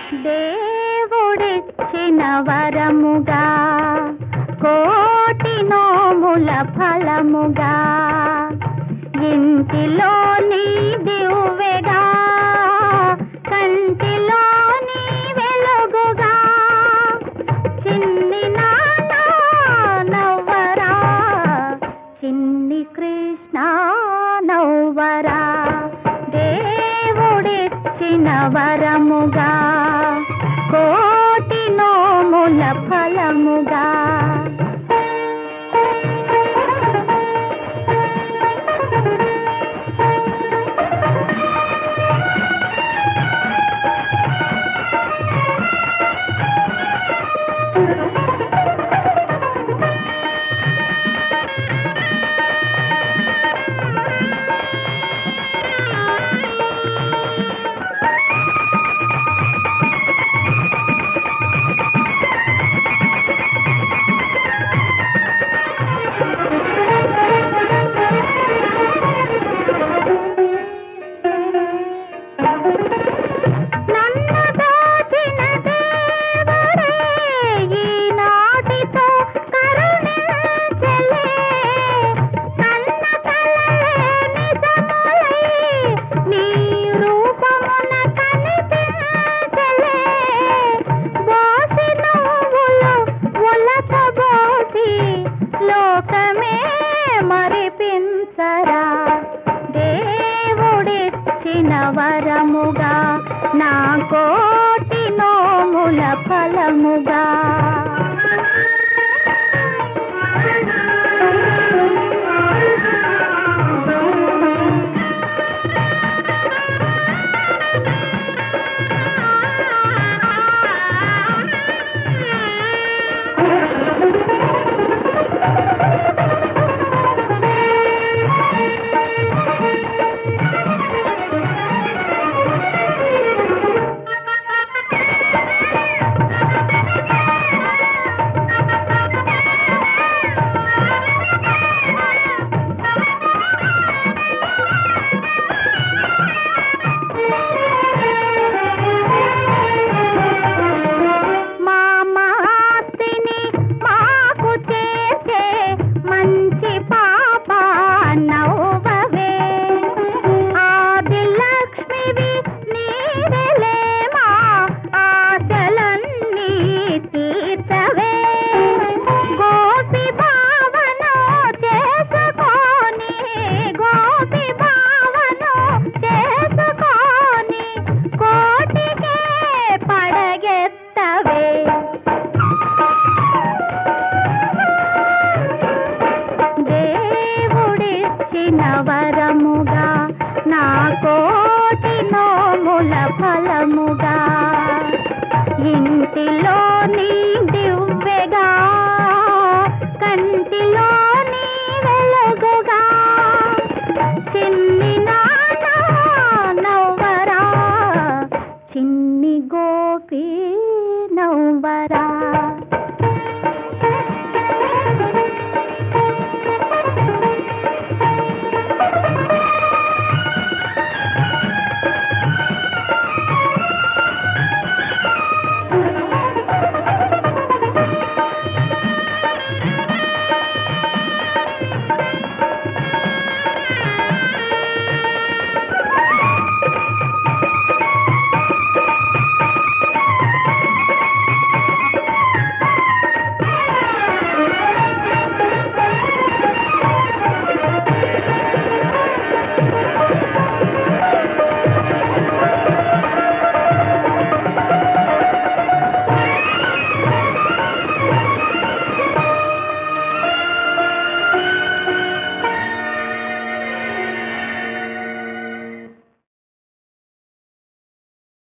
దేవుడిచ్చిన వరముగా కోటి నోముల ఫలముగా ఇంటిలోని దివ్వెగా కంటిలోని వెలుగుగా చిన్ని నాన్న నవ్వరా చిన్ని కృష్ణ నవ్వరా దేవుడిచ్చిన వరముగా కోటి నోముల ఫలముగా నన్ను దాచిన దేవుడే ఈనాటితో కరుణించలే కన్న కలలే నిజములై నీ రూపమున కనిపించలే బోసి నువ్వులు ఉలకబోసి లోకమే మరిపించరా దేవుడిచ్చిన వరముగా నా కోటి నోముల ఫలముగా మా మాస్తిని మాకు చేసే మంచి పాప నవ్వవే ఆది లక్ష్మివి నీవెలే మా ఆశలన్నీ తీర్చవే గోపి భావన చేసుకొని గోపి భావన చేసుకొని కోటికే పడగెత్తవే దేవుడిచ్చిన వరముగా నా కోటి నోముల ఫలముగా ఇంటిలోని దివ్వెగా కంటిలోని వెలుగుగా చిన్ని నాన్న నవ్వరా చిన్ని గోపి నవ్వరా